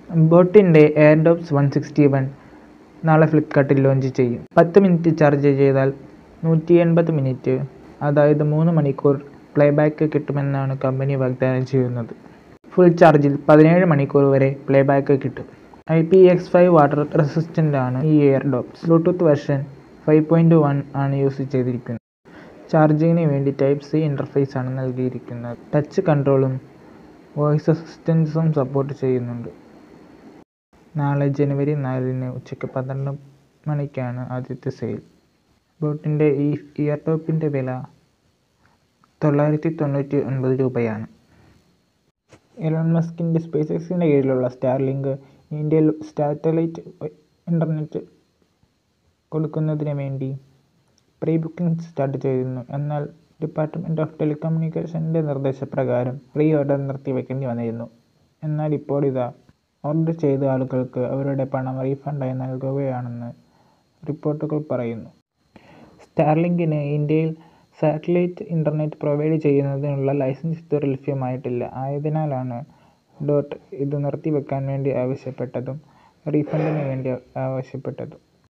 ബോട്ടിൻ്റെ Airdopes one sixty one നാളെ ഫ്ലിപ്കാർട്ടിൽ ലോഞ്ച് ചെയ്യും പത്ത് മിനിറ്റ് ചാർജ് ചെയ്താൽ നൂറ്റി എൺപത് മിനിറ്റ് അതായത് മൂന്ന് മണിക്കൂർ പ്ലേബാക്ക് കിട്ടുമെന്നാണ് കമ്പനി വാഗ്ദാനം ചെയ്യുന്നത് ഫുൾ ചാർജിൽ പതിനേഴ് മണിക്കൂർ വരെ പ്ലേബാക്ക് കിട്ടും I P X five water resistant ആണ് ഈ Airdopes Bluetooth version five point one ആണ് യൂസ് ചെയ്തിരിക്കുന്നത് ചാർജിങ്ങിന് വേണ്ടി ടൈപ്പ് സി ഇൻ്റർഫേസ് ആണ് നൽകിയിരിക്കുന്നത് ടച്ച് കൺട്രോളും വോയിസ് അസിസ്റ്റൻസും സപ്പോർട്ട് ചെയ്യുന്നുണ്ട് നാളെ ജനുവരി നാലിന് ഉച്ചയ്ക്ക് പന്ത്രണ്ട് മണിക്കാണ് ആദ്യത്തെ സെയിൽ ബോട്ടിൻ്റെ ഈ ഇയർ ടോപ്പിൻ്റെ വില തൊള്ളായിരത്തി തൊണ്ണൂറ്റി ഒൻപത് രൂപയാണ് എലോൺ മസ്കിൻ്റെ സ്പേസ് എക്സിൻ്റെ കീഴിലുള്ള സ്റ്റാർലിങ്ക് ഇന്ത്യയിൽ സാറ്റലൈറ്റ് ഇൻ്റർനെറ്റ് കൊടുക്കുന്നതിന് വേണ്ടി പ്രീ ബുക്കിംഗ് സ്റ്റാർട്ട് ചെയ്തിരുന്നു എന്നാൽ ഡിപ്പാർട്ട്മെൻറ്റ് ഓഫ് ടെലികമ്മ്യൂണിക്കേഷൻ്റെ നിർദ്ദേശപ്രകാരം പ്രീ ഓർഡർ നിർത്തിവെക്കേണ്ടി വന്നിരുന്നു എന്നാൽ ഇപ്പോൾ ഇതാ ഓർഡർ ചെയ്ത ആളുകൾക്ക് അവരുടെ പണം റീഫണ്ടായി നൽകുകയാണെന്ന് റിപ്പോർട്ടുകൾ പറയുന്നു സ്റ്റാർലിങ്കിന് ഇന്ത്യയിൽ സാറ്റലൈറ്റ് ഇൻ്റർനെറ്റ് പ്രൊവൈഡ് ചെയ്യുന്നതിനുള്ള ലൈസൻസ് ഇതുവരെ ലഭ്യമായിട്ടില്ല ആയതിനാലാണ് ഡോട്ട് ഇത് നിർത്തിവെക്കാൻ വേണ്ടി ആവശ്യപ്പെട്ടതും റീഫണ്ടിന് വേണ്ടി ആവശ്യപ്പെട്ടതും